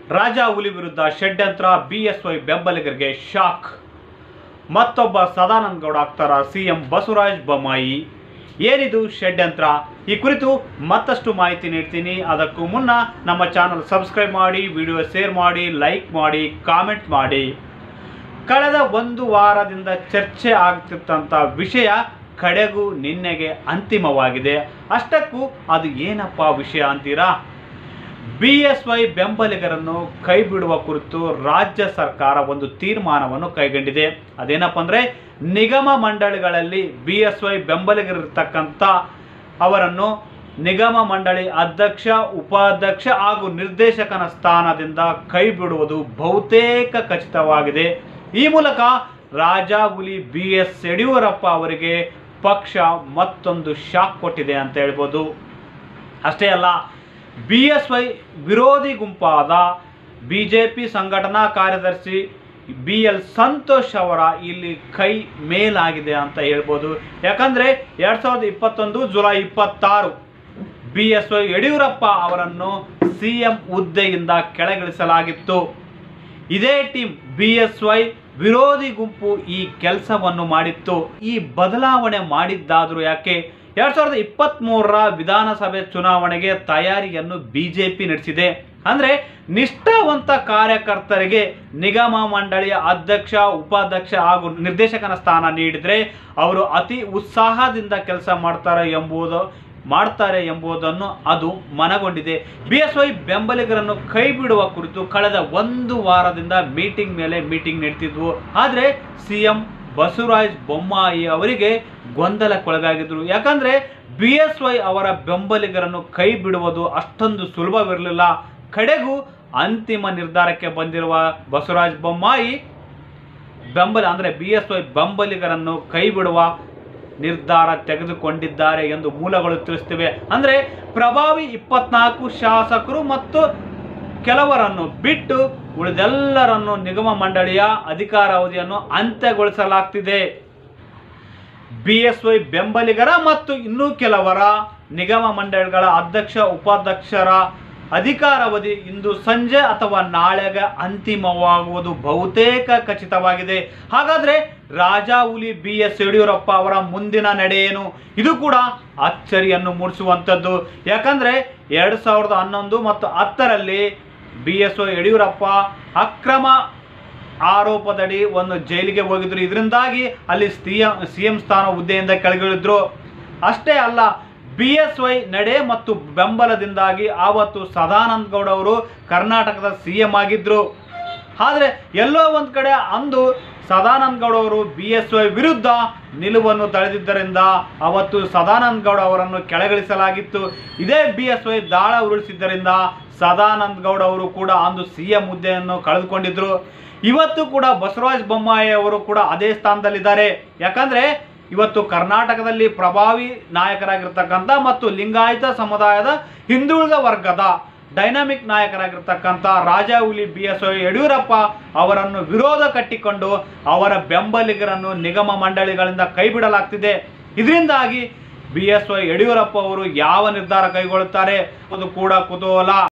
ರಾಜಾ ಹುಲಿ ವಿರುದ್ಧ ಷಡ್ಯಂತ್ರ ಬಿಎಸ್ವೈ ಬೆಂಬಲಿಗರಿಗೆ ಶಾಕ್ ಮತ್ತೊಬ್ಬ ಸದಾನಂದ ಗೌಡ ಆಗ್ತಾರ ಸಿಎಂ ಬಸವರಾಜ ಬೊಮ್ಮಾಯಿ ಏನಿದು ಷಡ್ಯಂತ್ರ ಈ ಕುರಿತು ಮತ್ತಷ್ಟು ಮಾಹಿತಿ ನೀಡ್ತೀನಿ ಅದಕ್ಕೂ ಮುನ್ನ ನಮ್ಮ ಚಾನಲ್ ಸಬ್ಸ್ಕ್ರೈಬ್ ಮಾಡಿ ವಿಡಿಯೋ ಶೇರ್ ಮಾಡಿ ಲೈಕ್ ಮಾಡಿ ಕಾಮೆಂಟ್ ಮಾಡಿ ಕಳೆದ ಒಂದು ವಾರದಿಂದ ಚರ್ಚೆ ಆಗ್ತಿರ್ತಂಥ ವಿಷಯ ಕಡೆಗೂ ನಿನ್ನೆಗೆ ಅಂತಿಮವಾಗಿದೆ ಅಷ್ಟಕ್ಕೂ ಅದು ಏನಪ್ಪ ವಿಷಯ ಅಂತೀರಾ ಬಿ ಎಸ್ ವೈ ಬೆಂಬಲಿಗರನ್ನು ಕೈ ಬಿಡುವ ಕುರಿತು ರಾಜ್ಯ ಸರ್ಕಾರ ಒಂದು ತೀರ್ಮಾನವನ್ನು ಕೈಗೊಂಡಿದೆ ಅದೇನಪ್ಪ ಅಂದರೆ ನಿಗಮ ಮಂಡಳಿಗಳಲ್ಲಿ ಬಿ ಎಸ್ ವೈ ಬೆಂಬಲಿಗರಿರ್ತಕ್ಕಂಥ ಅವರನ್ನು ನಿಗಮ ಮಂಡಳಿ ಅಧ್ಯಕ್ಷ ಉಪಾಧ್ಯಕ್ಷ ಹಾಗೂ ನಿರ್ದೇಶಕನ ಸ್ಥಾನದಿಂದ ಕೈ ಬಿಡುವುದು ಬಹುತೇಕ ಖಚಿತವಾಗಿದೆ ಈ ಮೂಲಕ ರಾಜಾಹುಲಿ ಬಿ ಎಸ್ ಯಡಿಯೂರಪ್ಪ ಅವರಿಗೆ ಪಕ್ಷ ಮತ್ತೊಂದು ಶಾಕ್ ಕೊಟ್ಟಿದೆ ಅಂತ ಹೇಳ್ಬೋದು ಅಷ್ಟೇ ಅಲ್ಲ ಬಿ ಎಸ್ ವೈ ವಿರೋಧಿ ಗುಂಪಾದ ಬಿ ಜೆ ಪಿ ಸಂಘಟನಾ ಕಾರ್ಯದರ್ಶಿ ಬಿ ಎಲ್ ಸಂತೋಷ್ ಅವರ ಇಲ್ಲಿ ಕೈ ಮೇಲಾಗಿದೆ ಅಂತ ಹೇಳ್ಬೋದು ಯಾಕಂದರೆ ಎರಡು ಸಾವಿರದ ಇಪ್ಪತ್ತೊಂದು ಜುಲೈ ಇಪ್ಪತ್ತಾರು ಬಿ ಎಸ್ ವೈ ಯಡಿಯೂರಪ್ಪ ಅವರನ್ನು ಸಿ ಎಂ ಹುದ್ದೆಯಿಂದ ಕೆಳಗಿಳಿಸಲಾಗಿತ್ತು ಇದೇ ಟೀಮ್ ಬಿ ಎಸ್ ವೈ ವಿರೋಧಿ ಗುಂಪು ಈ ಕೆಲಸವನ್ನು ಮಾಡಿತ್ತು ಈ ಬದಲಾವಣೆ ಮಾಡಿದ್ದಾದರೂ ಯಾಕೆ ಎರಡ್ ಸಾವಿರದ ಇಪ್ಪತ್ತ್ ಮೂರರ ವಿಧಾನಸಭೆ ಚುನಾವಣೆಗೆ ತಯಾರಿಯನ್ನು ಬಿಜೆಪಿ ನಡೆಸಿದೆ ಅಂದ್ರೆ ನಿಷ್ಠಾವಂತ ಕಾರ್ಯಕರ್ತರಿಗೆ ನಿಗಮ ಮಂಡಳಿಯ ಅಧ್ಯಕ್ಷ ಉಪಾಧ್ಯಕ್ಷ ಹಾಗೂ ನಿರ್ದೇಶಕನ ಸ್ಥಾನ ನೀಡಿದರೆ ಅವರು ಅತಿ ಉತ್ಸಾಹದಿಂದ ಕೆಲಸ ಮಾಡ್ತಾರೆ ಎಂಬುದು ಮಾಡ್ತಾರೆ ಎಂಬುದನ್ನು ಅದು ಮನಗೊಂಡಿದೆ ಬಿ ಎಸ್ ವೈ ಬೆಂಬಲಿಗರನ್ನು ಕೈ ಬಿಡುವ ಕುರಿತು ಕಳೆದ ಒಂದು ವಾರದಿಂದ ಮೀಟಿಂಗ್ ಮೇಲೆ ಮೀಟಿಂಗ್ ನಡೆತಿದ್ವು ಆದರೆ ಸಿ ಎಂ ಬಸವರಾಜ ಬೊಮ್ಮಾಯಿ ಅವರಿಗೆ ಗೊಂದಲಕ್ಕೊಳಗಾಗಿದ್ರು ಯಾಕಂದ್ರೆ ಬಿ ಎಸ್ ವೈ ಅವರ ಬೆಂಬಲಿಗರನ್ನು ಕೈ ಬಿಡುವುದು ಅಷ್ಟೊಂದು ಸುಲಭವಿರಲಿಲ್ಲ ಕಡೆಗೂ ಅಂತಿಮ ನಿರ್ಧಾರಕ್ಕೆ ಬಂದಿರುವ ಬಸವರಾಜ ಬೊಮ್ಮಾಯಿ ಬೆಂಬಲ ಅಂದರೆ ಬಿ ಎಸ್ ವೈ ಬೆಂಬಲಿಗರನ್ನು ಕೈ ಬಿಡುವ ನಿರ್ಧಾರ ತೆಗೆದುಕೊಂಡಿದ್ದಾರೆ ಎಂದು ಮೂಲಗಳು ತಿಳಿಸ್ತಿವೆ ಅಂದರೆ ಪ್ರಭಾವಿ ಇಪ್ಪತ್ನಾಲ್ಕು ಶಾಸಕರು ಮತ್ತು ಕೆಲವರನ್ನು ಬಿಟ್ಟು ಉಳಿದೆಲ್ಲರನ್ನು ನಿಗಮ ಮಂಡಳಿಯ ಅಧಿಕಾರಾವಧಿಯನ್ನು ಅಂತ್ಯಗೊಳಿಸಲಾಗ್ತಿದೆ ಬಿ ಎಸ್ ವೈ ಬೆಂಬಲಿಗರ ಮತ್ತು ಇನ್ನೂ ಕೆಲವರ ನಿಗಮ ಮಂಡಳಿಗಳ ಅಧ್ಯಕ್ಷ ಉಪಾಧ್ಯಕ್ಷರ ಅಧಿಕಾರಾವಧಿ ಇಂದು ಸಂಜೆ ಅಥವಾ ನಾಳೆಗೆ ಅಂತಿಮವಾಗುವುದು ಬಹುತೇಕ ಖಚಿತವಾಗಿದೆ ಹಾಗಾದ್ರೆ ರಾಜಾಹುಲಿ ಬಿ ಎಸ್ ಯಡಿಯೂರಪ್ಪ ಅವರ ಮುಂದಿನ ನಡೆ ಏನು ಇದು ಕೂಡ ಅಚ್ಚರಿಯನ್ನು ಮೂಡಿಸುವಂಥದ್ದು ಯಾಕಂದ್ರೆ ಎರಡು ಸಾವಿರದ ಹನ್ನೊಂದು ಮತ್ತು ಹತ್ತರಲ್ಲಿ ಬಿ ಎಸ್ ಒ ಯಡಿಯೂರಪ್ಪ ಅಕ್ರಮ ಆರೋಪದಡಿ ಒಂದು ಜೈಲಿಗೆ ಹೋಗಿದ್ರು ಇದರಿಂದಾಗಿ ಅಲ್ಲಿ ಸಿ ಎಂ ಸಿ ಎಂ ಸ್ಥಾನ ಹುದ್ದೆಯಿಂದ ಕೆಳಗಿಳಿದ್ರು ಅಷ್ಟೇ ಅಲ್ಲ ಬಿ ಎಸ್ ವೈ ನಡೆ ಮತ್ತು ಬೆಂಬಲದಿಂದಾಗಿ ಆವತ್ತು ಸದಾನಂದ ಗೌಡ ಅವರು ಕರ್ನಾಟಕದ ಸಿ ಎಂ ಆಗಿದ್ರು ಆದರೆ ಎಲ್ಲೋ ಒಂದು ಕಡೆ ಅಂದು ಸದಾನಂದ ಗೌಡ ಅವರು ಬಿ ಎಸ್ ವೈ ವಿರುದ್ಧ ನಿಲುವನ್ನು ತಳೆದಿದ್ದರಿಂದ ಅವತ್ತು ಸದಾನಂದ ಗೌಡ ಅವರನ್ನು ಕೆಳಗಿಳಿಸಲಾಗಿತ್ತು ಇದೇ ಬಿ ಎಸ್ ವೈ ದಾಳ ಉರುಳಿಸಿದ್ದರಿಂದ ಸದಾನಂದ ಗೌಡ ಅವರು ಕೂಡ ಅಂದು ಸಿ ಎಂ ಹುದ್ದೆಯನ್ನು ಕಳೆದುಕೊಂಡಿದ್ರು ಇವತ್ತು ಕೂಡ ಬಸವರಾಜ ಬೊಮ್ಮಾಯಿ ಅವರು ಕೂಡ ಅದೇ ಸ್ಥಾನದಲ್ಲಿದ್ದಾರೆ ಯಾಕಂದ್ರೆ ಇವತ್ತು ಕರ್ನಾಟಕದಲ್ಲಿ ಪ್ರಭಾವಿ ನಾಯಕರಾಗಿರ್ತಕ್ಕಂಥ ಮತ್ತು ಲಿಂಗಾಯತ ಸಮುದಾಯದ ಹಿಂದುಳಿದ ವರ್ಗದ ಡೈನಾಮಿಕ್ ನಾಯಕರಾಗಿರ್ತಕ್ಕಂಥ ರಾಜಾಹುಲಿ ಬಿ ಎಸ್ ಯಡಿಯೂರಪ್ಪ ಅವರನ್ನು ವಿರೋಧ ಕಟ್ಟಿಕೊಂಡು ಅವರ ಬೆಂಬಲಿಗರನ್ನು ನಿಗಮ ಮಂಡಳಿಗಳಿಂದ ಕೈಬಿಡಲಾಗ್ತಿದೆ ಇದರಿಂದಾಗಿ ಬಿ ಎಸ್ ವೈ ಯಡಿಯೂರಪ್ಪ ಅವರು ಯಾವ ನಿರ್ಧಾರ ಕೈಗೊಳ್ಳುತ್ತಾರೆ ಅದು ಕೂಡ ಕುತೂಹಲ